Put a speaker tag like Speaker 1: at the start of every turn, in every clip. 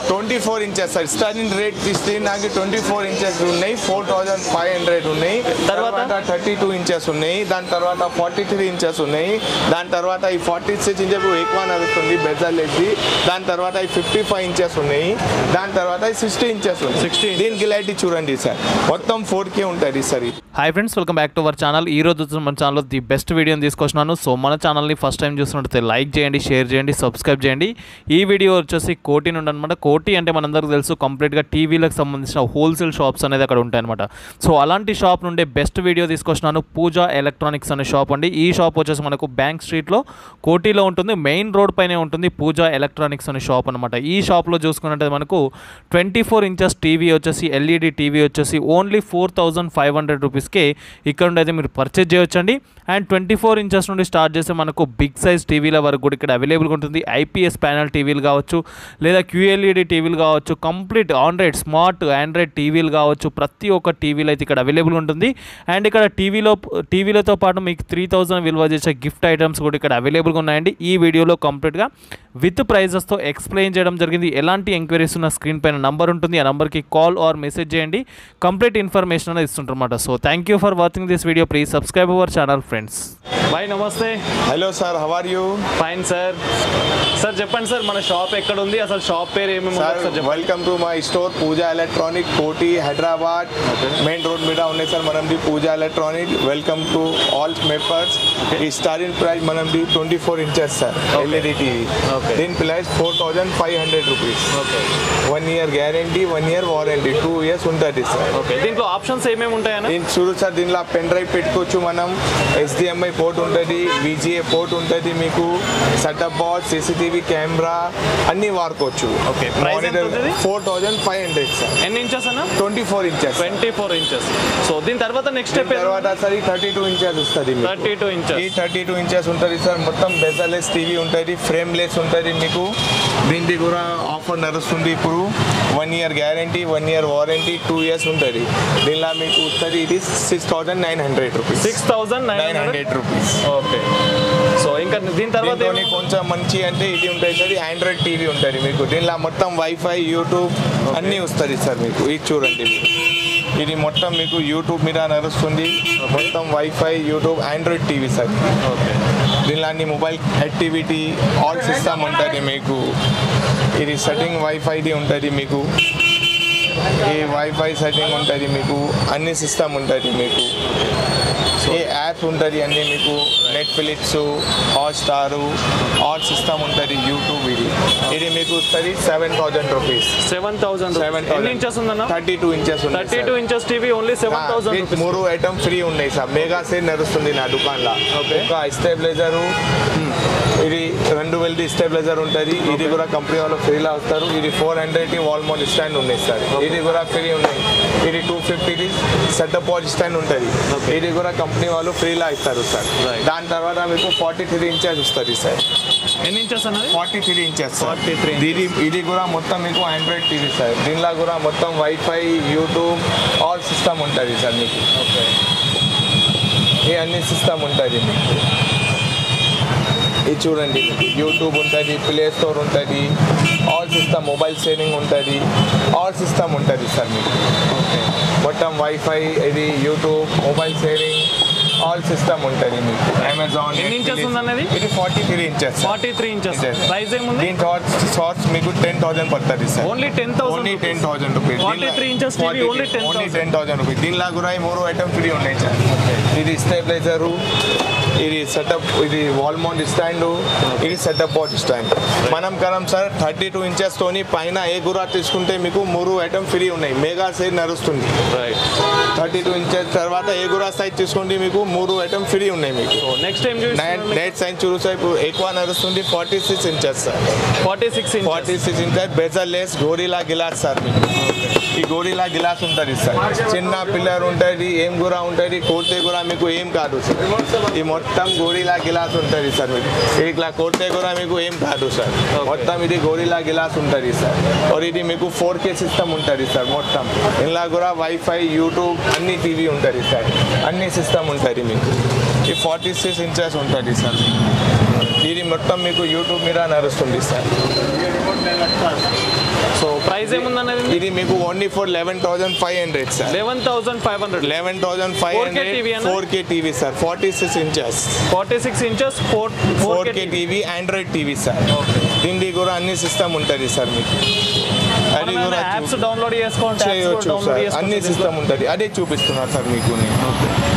Speaker 1: Twenty four inches sir starting rate తీస్తే నాకు twenty four inches ఉన్నాయి ఫోర్ థౌజండ్ ఫైవ్ హండ్రెడ్ ఉన్నాయి
Speaker 2: తర్వాత?
Speaker 1: తర్వాత థర్టీ టూ ఇంచెస్ ఉన్నాయి దాని తర్వాత ఫార్టీ త్రీ ఇంచెస్ ఉన్నాయి దాని తర్వాత ఈ ఫార్టీ సిక్స్ ఇంచెస్ ఎక్కువ నడుస్తుంది బెజల్ ఎక్కి దాని తర్వాత ఈ ఫిఫ్టీ ఫైవ్ ఇంచెస్ ఉన్నాయి దాని తర్వాత ఈ సిక్స్టీ ఇంచెస్ ఉన్నాయి
Speaker 2: 60
Speaker 1: దీనికి లైట్ చూడండి సార్ మొత్తం ఫోర్ కే ఉంటుంది సార్ ఇది
Speaker 2: hi friends welcome back to our channel ఈ రోజు వచ్చి మన ఛానల్లో ది బెస్ట్ వీడియోని తీసుకొచ్చినాను సో మన ఛానల్ని ఫస్ట్ టైం చూసినట్టయితే లైక్ చేయండి షేర్ చేయండి సబ్స్క్రైబ్ చేయండి ఈ వీడియో వచ్చేసి కోటి నుండి అనమాట కోటి అంటే మనందరికీ తెలుసు కంప్లీట్గా టీవీలకు సంబంధించిన హోల్సేల్ షాప్స్ అనేది అక్కడ ఉంటాయన్నమాట సో అలాంటి షాప్ నుండి బెస్ట్ వీడియో తీసుకొచ్చినాను పూజా ఎలక్ట్రానిక్స్ అనే షాప్ అండి ఈ షాప్ వచ్చేసి మనకు బ్యాంక్ స్ట్రీట్లో కోటిలో ఉంటుంది మెయిన్ రోడ్ పైనే ఉంటుంది పూజా ఎలక్ట్రానిక్స్ అనే షాప్ అనమాట ఈ షాప్లో చూసుకున్నట్టు మనకు ట్వంటీ ఫోర్ ఇంచెస్ టీవీ వచ్చేసి ఎల్ఈడి టీవీ వచ్చేసి only four thousand five hundred రూపీస్కే ఇక్కడ నుండి అయితే మీరు పర్చేజ్ చేయొచ్చండి అండ్ ట్వంటీ ఫోర్ ఇంచెస్ నుండి స్టార్ట్ చేస్తే మనకు బిగ్ సైజ్ టీవీల వరకు కూడా ఇక్కడ అవైలబుల్గా ఉంటుంది ఐపీఎస్ ప్యానల్ టీవీలు కావచ్చు లేదా క్యూఎల్ఈడి టీవీలు కావచ్చు కంప్లీట్ ఆండ్రాయిడ్ స్మార్ట్ ఆండ్రాయిడ్ టీవీలు కావచ్చు ప్రతి ఒక్క టీవీలు అయితే ఇక్కడ అవైలబుల్ ఉంటుంది అండ్ ఇక్కడ టీవీలో టీవీలతో పాటు మీకు త్రీ థౌజండ్ విలువ చేసే గిఫ్ట్ ఐటమ్స్ కూడా ఇక్కడ అవైలబుల్గా ఉన్నాయండి ఈ వీడియోలో కంప్లీట్గా విత్ ప్రైజెస్తో ఎక్స్ప్లెయిన్ చేయడం జరిగింది ఎలాంటి ఎంక్వైరీస్ ఉన్న స్క్రీన్ పైన నంబర్ ఉంటుంది ఆ నెంబర్కి కాల్ ఆర్ మెసేజ్ చేయండి కంప్లీట్ ఇన్ఫర్మేషన్ అనేది ఇస్తుంటారన్నమాట so thank you for watching this video please subscribe our channel friends bye నమస్తే
Speaker 1: hello sir how are you
Speaker 2: fine sir sir చెప్పండి సార్ మన షాప్ ఎక్కడ ఉంది అసలు షాప్ పేరు ఏమేమి
Speaker 1: సార్
Speaker 2: ఉంటుంది సార్ చెప్పండి
Speaker 1: welcome to my store Pooja electronic Koti Hyderabad main road మీద ఉన్నాయి సార్ మనది Pooja electronic welcome to all papers ఈ స్టార్టింగ్ ప్రైస్ మనది twenty four inches sir LED TV
Speaker 2: Okay.
Speaker 1: దీని price four thousand five hundred rupees
Speaker 2: okay
Speaker 1: one year guarantee one year warranty two years ఉంటుంది sir
Speaker 2: okay దీంట్లో options ఏమేమి ఉంటాయన్నా
Speaker 1: దీని చూడు sir దీనిలో పెన్ డ్రైవ్ పెట్టుకోవచ్చు మనం ఎస్డిఎంఐ పోర్ట్ ఉంటుంది విజిఏ పోర్ట్ ఉంటుంది మీకు సెటప్ బాక్స్ సీసీటీవీ కెమెరా అన్ని వాడుకోవచ్చు
Speaker 2: Okay. Price ఎంత ఉంటుంది?
Speaker 1: Four thousand five hundred sir
Speaker 2: ఎన్ని ఇంచెస్ అన్న
Speaker 1: twenty four inches
Speaker 2: twenty four inches so దీని తర్వాత నెక్స్ట్ స్టెప్
Speaker 1: తర్వాత సార్ ఈ థర్టీ టూ ఇంచెస్ వస్తుంది మీకు.
Speaker 2: థర్టీ టూ ఇంచెస్
Speaker 1: ఈ థర్టీ టూ ఇంచెస్ ఉంటుంది సార్ మొత్తం బెజర్లెస్ టీవీ ఉంటుంది ఫ్రేమ్లెస్ ఉంటుంది మీకు దీనికి కూడా ఆఫర్ నడుస్తుంది ఇప్పుడు one year guarantee one year warranty two years ఉంటుంది దీనిలో మీకు వస్తుంది ఇది six thousand nine hundred rupees
Speaker 2: six thousand
Speaker 1: nine
Speaker 2: nine
Speaker 1: hundred rupees
Speaker 2: okay so ఇంకా దీని తర్వాత
Speaker 1: దీంట్లోని కొంచెం మంచి అంటే ఇది ఉంటుంది సార్ ఆండ్రాయిడ్ టీవీ ఉంటుంది మీకు దీనిలో మొత్తం వైఫై యూట్యూబ్ అన్నీ వస్తుంది సార్ మీకు ఇది చూడండి మీరు. ఇది మొత్తం మీకు యూట్యూబ్ మీద నడుస్తుంది మొత్తం wifi YouTube Android TV sir
Speaker 2: okay
Speaker 1: దీనిలో అన్ని మొబైల్ యాక్టివిటీ ఆల్ సిస్టమ్ ఉంటుంది మీకు ఇది సెట్టింగ్ వైఫైది ఉంటుంది మీకు ఈ వైఫై సెట్టింగ్ ఉంటుంది మీకు అన్ని సిస్టమ్ ఉంటుంది మీకు ఈ యాప్ ఉంటుంది అన్ని మీకు నెట్ఫ్లిక్స్ హాట్స్టార్ ఆల్ సిస్టమ్ ఉంటుంది యూట్యూబ్ ఇది ఇది మీకు వస్తుంది seven thousand rupees
Speaker 2: seven thousand
Speaker 1: seven
Speaker 2: ఎన్ని ఇంచెస్ ఉందన్న
Speaker 1: thirty two inches
Speaker 2: thirty two inches TV only seven thousand rupees
Speaker 1: మూడు ఐటమ్ ఫ్రీ ఉన్నాయి సార్ మెగా సేల్ నడుస్తుంది నా దుకాణంలో
Speaker 2: Okay.
Speaker 1: ఒక స్టెబిలైజరు ఇది రెండు వేలది స్టెబిలైజర్ ఉంటుంది ఇది కూడా కంపెనీ వాళ్ళు ఫ్రీలా వస్తారు ఇది four hundred wall mount stand ఉన్నాయి సార్ ఇది కూడా ఫ్రీ ఉన్నాయి ఇది టూ ఫిఫ్టీది సెటప్ వాచ్ స్టాండ్ ఉంటుంది ఇది కూడా కంపెనీ వాళ్ళు ఫ్రీలా ఇస్తారు సార్
Speaker 2: Right.
Speaker 1: దాని తర్వాత మీకు ఫార్టీ త్రీ ఇంచెస్ వస్తుంది సార్
Speaker 2: ఎన్ని ఇంచెస్ అన్నది
Speaker 1: ఫార్టీ త్రీ ఇంచెస్
Speaker 2: 43
Speaker 1: ఇది ఇది కూడా మొత్తం మీకు ఆండ్రాయిడ్ టీవీ సార్ దీనిలో కూడా మొత్తం వైఫై యూట్యూబ్ ఆల్ సిస్టమ్ ఉంటుంది సార్ మీకు
Speaker 2: ఓకే
Speaker 1: ఈ అన్ని సిస్టమ్ ఉంటుంది మీకు ఇది చూడండి మీకు యూట్యూబ్ ఉంటుంది ప్లే స్టోర్ ఉంటుంది ఆల్ సిస్టమ్ మొబైల్ షేరింగ్ ఉంటుంది ఆల్ సిస్టమ్ ఉంటుంది సార్ మీకు
Speaker 2: ఓకే
Speaker 1: మొత్తం వైఫై ఇది YouTube mobile sharing all system ఉంటుంది మీకు అమెజాన్
Speaker 2: ఎన్ని inches
Speaker 1: Netflix.
Speaker 2: ఉందన్నది?
Speaker 1: ఇది forty three inches
Speaker 2: forty three inches price ఏముంది
Speaker 1: దీని షార్ట్స్ షార్ట్స్ మీకు టెన్ థౌసండ్ పడుతుంది sir
Speaker 2: only ten
Speaker 1: only
Speaker 2: thousand
Speaker 1: ten thousand rupees
Speaker 2: 43 inches TV only 10,000.
Speaker 1: Only ten thousand rupees దీనిలో కూడా ఈ మూడు ఐటమ్ ఫ్రీ ఉన్నాయి సార్ ఇది స్టెబిలైజరు ఇది సెటప్ ఇది వాల్ మౌంట్ స్టాండ్ ఇది సెటప్ బాట్ స్టాండ్ మనం కరం సార్ థర్టీ టూ ఇంచెస్ తోని పైన ఏ గురా తీసుకుంటే మీకు మూడు ఐటమ్ ఫ్రీ ఉన్నాయి మెగా సేల్ నడుస్తుంది
Speaker 2: రైట్
Speaker 1: థర్టీ టూ ఇంచెస్ తర్వాత ఏ గురా సైజ్ తీసుకుంటే మీకు మూడు ఐటమ్ ఫ్రీ ఉన్నాయి మీకు
Speaker 2: సో నెక్స్ట్ టైం
Speaker 1: నైట్
Speaker 2: చూసి
Speaker 1: నైట్ సైజ్ చూడు సార్ ఇప్పుడు ఎక్కువ నడుస్తుంది forty six inches sir
Speaker 2: forty six
Speaker 1: forty six inches bezelless Gorilla glass sir మీకు ఈ గోరిలా గిలాస్ ఉంటుంది సార్ చిన్న పిల్లర్ ఉంటుంది ఏం కూర ఉంటుంది కోడితే కూడా మీకు ఏం కాదు సార్ ఈ మొత్తం గోరిలా గిలాస్ ఉంటుంది సార్ మీకు ఇట్లా కొడితే కూడా మీకు ఏం కాదు సార్ మొత్తం ఇది గోరిలా గిలాస్ ఉంటుంది సార్ और ఇది మీకు ఫోర్ కే సిస్టమ్ ఉంటుంది సార్ మొత్తం ఇలా కూడా వైఫై యూట్యూబ్ అన్ని టీవీ ఉంటుంది సార్ అన్ని సిస్టమ్ ఉంటుంది మీకు ఈ ఫార్టీ సిక్స్ ఇంచెస్ ఉంటుంది సార్ ఇది మొత్తం మీకు యూట్యూబ్ మీద నడుస్తుంది సార్ సో
Speaker 2: ప్రైస్ ఏముందన్నది
Speaker 1: ఇది మీకు only for eleven thousand five hundred sir
Speaker 2: eleven thousand five hundred
Speaker 1: eleven thousand five
Speaker 2: 4K
Speaker 1: hundred
Speaker 2: TV అన్న?
Speaker 1: Four K TV sir forty six inches
Speaker 2: forty six inches four
Speaker 1: four K TV Android TV sir దీనికి కూడా అన్ని system ఉంటుంది sir మీకు అది కూడా
Speaker 2: apps
Speaker 1: చూ-
Speaker 2: download చేసుకోండి
Speaker 1: చేయొచ్చు సార్ అన్ని సిస్టమ్ ఉంటుంది అదే చూపిస్తున్నారు సార్ మీకు నేను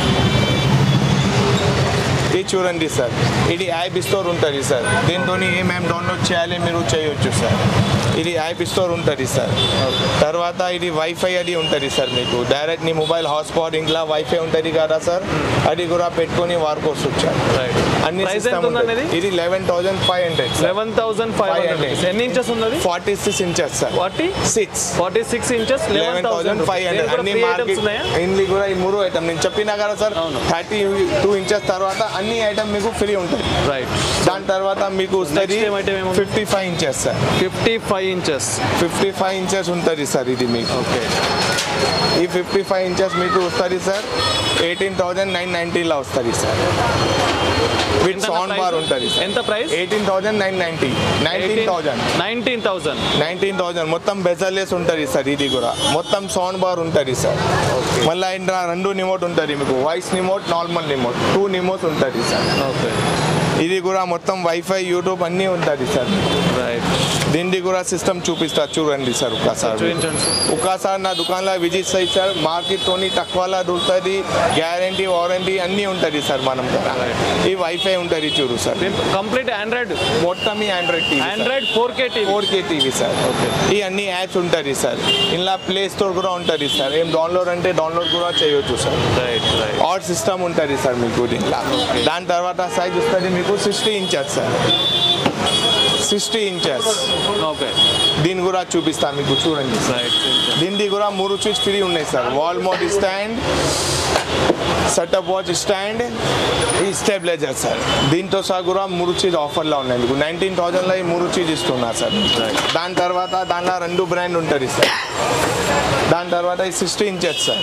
Speaker 1: ఇది చూడండి సార్ ఇది యాప్ స్టోర్ ఉంటుంది సార్ దీంతో ఏం యాప్ డౌన్లోడ్ చేయాలి మీరు చేయొచ్చు సార్ ఇది యాప్ స్టోర్ ఉంటుంది సార్ తర్వాత ఇది వైఫై అది ఉంటుంది సార్ మీకు డైరెక్ట్ నీ మొబైల్ హాట్స్పాట్ ఇంట్లో వైఫై ఉంటుంది కదా సార్ అది కూడా పెట్టుకొని వాడుకోవచ్చు సార్ అన్ని
Speaker 2: Price
Speaker 1: సిస్టమ్
Speaker 2: ఎంత ఉందండి
Speaker 1: ఉంటుంది ఇది eleven thousand five hundred
Speaker 2: eleven thousand five hundred ఎన్ని ఇంచెస్ ఉన్నది
Speaker 1: forty six inches sir
Speaker 2: forty
Speaker 1: six
Speaker 2: forty six inches
Speaker 1: eleven thousand five hundred అన్ని మార్కెట్
Speaker 2: ఉన్నాయా
Speaker 1: ఇండ్లీ కూడా ఈ మూడు ఐటమ్ నేను చెప్పినా కదా సార్
Speaker 2: అవును.
Speaker 1: థర్టీ టూ ఇంచెస్ తర్వాత అన్ని ఐటమ్ మీకు ఫ్రీ ఉంటుంది
Speaker 2: రైట్
Speaker 1: దాని తర్వాత మీకు వస్తుంది
Speaker 2: Next item ఏముంది?
Speaker 1: Fifty five inches sir
Speaker 2: fifty five inches
Speaker 1: fifty five inches ఉంటుంది సార్ ఇది మీకు
Speaker 2: ఓకే
Speaker 1: ఈ ఫిఫ్టీ ఫైవ్ ఇంచెస్ మీకు వస్తుంది సార్ ఎయిటీన్ థౌజండ్ నైన్ నైంటీలో వస్తుంది సార్ విత్ సౌండ్ బార్ ఉంటుంది సార్
Speaker 2: ఎంత price
Speaker 1: eighteen thousand nine ninety nineteen thousand
Speaker 2: nineteen thousand
Speaker 1: nineteen thousand మొత్తం బెజర్లెస్ ఉంటుంది సార్ ఇది కూడా మొత్తం సౌండ్ బార్ ఉంటుంది సార్ మళ్ళీ ఇంట్లో రెండు నిమోట్ ఉంటుంది మీకు వాయిస్ నిమోట్ నార్మల్ నిమోట్ టూ నిమోట్స్ ఉంటుంది సార్
Speaker 2: ఓకే
Speaker 1: ఇది కూడా మొత్తం వైఫై యూట్యూబ్ అన్నీ ఉంటుంది సార్
Speaker 2: రైట్
Speaker 1: దీనికి కూడా సిస్టమ్ చూపిస్తా చూడండి సార్ ఒక్కసారి
Speaker 2: చూపించండి
Speaker 1: ఒక్కసారి నా దుకాణంలో విజిట్ చేయి సార్ మార్కెట్తోని తక్కువలా దొరుకుతుంది గ్యారంటీ వారంటీ అన్నీ ఉంటుంది సార్ మనం దగ్గర. ఈ వైఫై ఉంటుంది చూడు సార్
Speaker 2: కంప్లీట్ ఆండ్రాయిడ్
Speaker 1: మొత్తం ఈ Android TV
Speaker 2: Android four K TV
Speaker 1: four K TV sir ఈ అన్ని యాప్స్ ఉంటుంది సార్ ఇలా ప్లే స్టోర్ కూడా ఉంటుంది సార్ ఏం డౌన్లోడ్ అంటే డౌన్లోడ్ కూడా చేయొచ్చు sir
Speaker 2: right right
Speaker 1: all system ఉంటుంది సార్ మీకు దీంట్లో దాని తర్వాత సైజ్ వస్తుంది మీకు sixty inches sir sixty inches
Speaker 2: okay
Speaker 1: దీన్ని కూడా చూపిస్తాను మీకు చూడండి
Speaker 2: రైట్
Speaker 1: దీనిది కూడా మూడు స్విచ్ ఫ్రీ ఉన్నాయి sir wall mode stand setup watch stand ఈ స్టెబిలైజర్ సార్ దీంతో సహా కూడా మూడు చీజ్ ఆఫర్లో ఉన్నాయి మీకు నైన్టీన్ థౌజండ్లో ఈ మూడు చీజ్ ఇస్తున్నారు సార్ దాని తర్వాత దాంట్లో రెండు బ్రాండ్ ఉంటుంది సార్ దాని తర్వాత ఈ సిక్స్టీ ఇంచెస్ సార్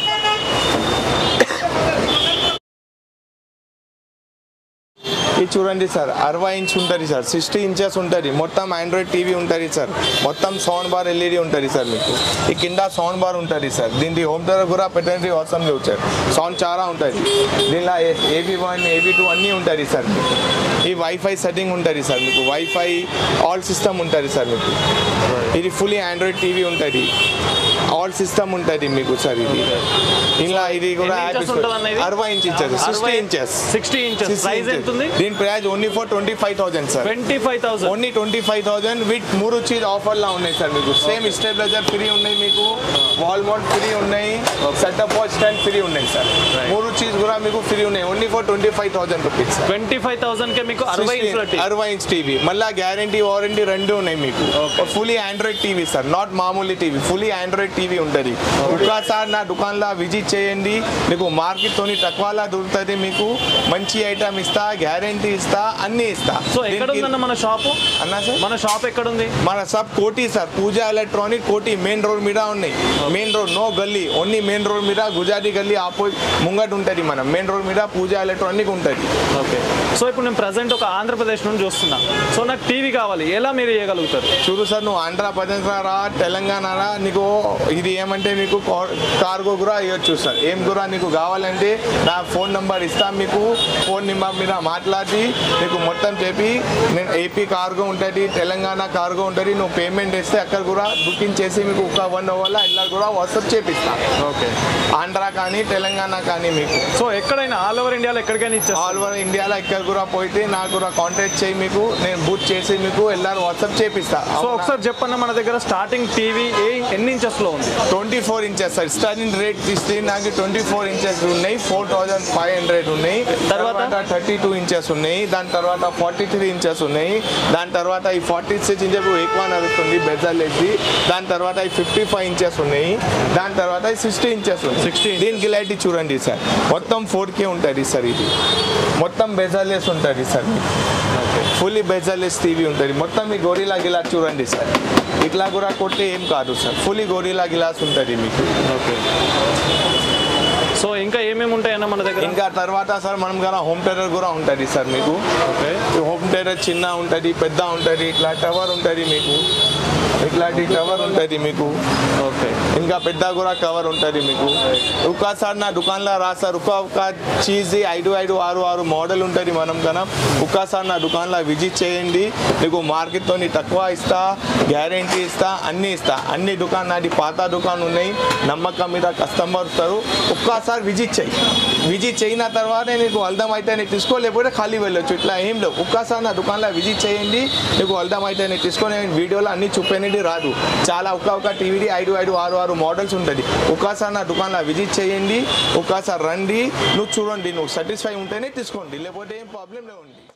Speaker 1: ఇది చూడండి సార్ అరవై ఇంచ్ ఉంటుంది సార్ సిక్స్టీ ఇంచెస్ ఉంటుంది మొత్తం ఆండ్రాయిడ్ టీవీ ఉంటుంది సార్ మొత్తం సౌండ్ బార్ ఎల్ఈడి ఉంటుంది సార్ మీకు ఈ కింద సౌండ్ బార్ ఉంటుంది సార్ దీనికి హోమ్ థియేటర్ కూడా పెట్టండి అవసరం లేవు సార్ సౌండ్ చాలా ఉంటుంది దీనిలో ఏబీ వన్ ఏబీ టూ అన్నీ ఉంటుంది సార్ మీకు ఈ వైఫై సెట్టింగ్ ఉంటుంది సార్ మీకు వైఫై ఆల్ సిస్టమ్ ఉంటుంది సార్ మీకు ఇది ఫుల్లీ ఆండ్రాయిడ్ టీవీ ఉంటుంది ఆల్ సిస్టమ్ ఉంటుంది మీకు సార్ ఇది ఇలా ఇది కూడా
Speaker 2: ఎన్ని
Speaker 1: యాప్
Speaker 2: inches ఉంటుందన్న ఇది?
Speaker 1: అరవై ఇంచ్ ఇచ్చారు sixty inches
Speaker 2: sixty inches price ఎంత ఉంది
Speaker 1: దీని price only for twenty five thousand sir
Speaker 2: twenty five thousand
Speaker 1: only twenty five thousand with మూడు చీజ్ ఆఫర్ లా ఉన్నాయి సార్ మీకు సేమ్ స్టెబిలైజర్ ఫ్రీ ఉన్నాయి మీకు వాల్ మోడ్ ఫ్రీ ఉన్నాయి సెటప్ వాచ్ స్టాండ్ ఫ్రీ ఉన్నాయి సార్
Speaker 2: Right.
Speaker 1: మూడు చీజ్ కూడా మీకు ఫ్రీ ఉన్నాయి only for twenty five thousand rupees sir
Speaker 2: twenty five thousand కే మీకు అరవై ఇంచుల టీవీ
Speaker 1: అరవై ఇంచ్ టీవీ మళ్ళీ గ్యారంటీ వారంటీ రెండు ఉన్నాయి మీకు fully Android TV sir not మామూలు టీవీ ఫుల్లీ ఆండ్రాయిడ్ టీవీ ఉంటుంది ఒక్కసారి నా దుకాణంలో విజిట్ చేయండి మీకు మార్కెట్ తోని తక్కువలా దొరుకుతుంది మీకు మంచి ఐటమ్ ఇస్తా గ్యారంటీ ఇస్తా అన్ని ఇస్తా
Speaker 2: సో ఎక్కడ
Speaker 1: దీనికి-
Speaker 2: ఉందన్న మన షాపు
Speaker 1: అన్నా సార్
Speaker 2: మన షాప్ ఎక్కడ ఉంది
Speaker 1: మన సబ్ Koti sir Pooja electronic Koti main road మీద ఉన్నాయి మెయిన్ రోడ్ నో గల్లీ ఓన్లీ మెయిన్ రోడ్ మీద గుజారీ గల్లీ ఆపోజిట్ ముంగట్ ఉంటుంది మనం మెయిన్ రోడ్ మీద పూజా ఎలక్ట్రానిక్ ఉంటుంది
Speaker 2: ఓకే సో ఇప్పుడు నేను ప్రజెంట్ ఒక ఆంధ్రప్రదేశ్ నుండి చూస్తున్నా సో నాకు టీవీ కావాలి ఎలా మీరు ఇవ్వగలుగుతారు
Speaker 1: చూడు సార్ నువ్వు ఆంధ్రప్రదేశ్ రా తెలంగాణ రా నీకు ఇది ఏమంటే మీకు కార్గో కూడా ఇవ్వచ్చు సార్ ఏం కూడా నీకు కావాలంటే నా ఫోన్ నెంబర్ ఇస్తాం మీకు ఫోన్ నెంబర్ మీద మాట్లాడి నీకు మొత్తం చెప్పి నేను ఏపీ కార్గో ఉంటుంది తెలంగాణ కార్గో ఉంటుంది నువ్వు పేమెంట్ ఇస్తే అక్కడ కూడా బుకింగ్ చేసి మీకు ఒక వన్ అవర్లో ఇలా కూడా వాట్సాప్ చేపిస్తా
Speaker 2: ఓకే
Speaker 1: ఆంధ్ర కానీ తెలంగాణ కానీ మీకు
Speaker 2: సో ఎక్కడైనా ఆల్ ఓవర్ ఇండియాలో ఎక్కడికైనా ఇచ్చేస్తారు
Speaker 1: ఆల్ ఓవర్ ఇండియాలో ఇక్కడ కూడా పోయితే నాకు కూడా కాంటాక్ట్ చేయి మీకు నేను బుక్ చేసి మీకు వెళ్ళారు వాట్సాప్ చేపిస్తా
Speaker 2: సో ఒకసారి చెప్పన్న మన దగ్గర స్టార్టింగ్ టీవీ ఏ ఎన్ని ఇంచెస్ లో ఉంది
Speaker 1: twenty four inches sir starting rate తీస్తే నాకు ట్వంటీ ఫోర్ ఇంచెస్ ఉన్నాయి ఫోర్ థౌజండ్ ఫైవ్ హండ్రెడ్ ఉన్నాయి
Speaker 2: తర్వాత?
Speaker 1: థర్టీ టూ ఇంచెస్ ఉన్నాయి దాని తర్వాత ఫార్టీ త్రీ ఇంచెస్ ఉన్నాయి దాని తర్వాత ఈ ఫార్టీ సిక్స్ ఇంచెస్ ఎక్కువ నడుస్తుంది బెజల్ వేసి దాని తర్వాత ఈ ఫిఫ్టీ ఫైవ్ ఇంచెస్ ఉన్నాయి దాని తర్వాత ఈ సిక్స్టీ ఇంచెస్ ఉన్నాయి
Speaker 2: 60 inches.
Speaker 1: దీనికి లైట్ చూడండి సార్ మొత్తం ఫోర్ కే ఉంటుంది సార్ ఇది మొత్తం బెజర్లెస్ ఉంటుంది సార్ ఫుల్లీ బెజర్లెస్ టీవీ ఉంటుంది మొత్తం ఈ గోరిలా గిలాస్ చూడండి సార్ ఇట్లా కూడా కొట్టి ఏం కాదు సార్ ఫుల్లీ గోరిలా గిలాస్ ఉంటుంది మీకు
Speaker 2: ఓకే సో ఇంకా ఏమేమి ఉంటాయన్న మన దగ్గర
Speaker 1: ఇంకా తర్వాత సార్ మనం కదా హోమ్ థియేటర్ కూడా ఉంటుంది సార్ మీకు
Speaker 2: ఓకే
Speaker 1: ఈ హోమ్ థియేటర్ చిన్న ఉంటుంది పెద్ద ఉంటుంది ఇట్లా టవర్ ఉంటుంది మీకు మీకు ఇట్లాంటి కవర్ ఉంటుంది మీకు
Speaker 2: ఓకే
Speaker 1: ఇంకా పెద్ద కూడా కవర్ ఉంటుంది మీకు ఒక్కసారి నా దుకాణంలో రాస్తారు ఒక్క ఒక్క చీజ్ ఐదు ఐదు ఆరు ఆరు మోడల్ ఉంటుంది మనం కన్నా ఒక్కసారి నా దుకాణంలో విజిట్ చేయండి మీకు మార్కెట్తో తక్కువ ఇస్తా గ్యారంటీ ఇస్తా అన్నీ ఇస్తా అన్ని దుకాణం నాది పాత దుకాణం ఉన్నాయి నమ్మకం మీద కస్టమర్ వస్తారు ఒక్కసారి విజిట్ చేయి విజిట్ చేయిన తర్వాత నీకు అర్థం అయితే నీకు తీసుకో లేకపోతే ఖాళీ వెళ్ళొచ్చు ఇట్లా ఏం లేవు ఒక్కసారి నా దుకాణంలో విజిట్ చేయండి నీకు అర్థం అయితే నీకు తీసుకొని వీడియోలో అన్ని చూపేనండి రాదు చాలా ఒక్క ఒక్క టీవీ ఐదు ఐదు ఆరు ఆరు మోడల్స్ ఉంటుంది ఒక్కసారి నా దుకాణంలో విజిట్ చేయండి ఒక్కసారి రండి నువ్వు చూడండి నువ్వు సాటిస్ఫై ఉంటేనే తీసుకోండి లేకపోతే ఏం ప్రాబ్లం లేవండి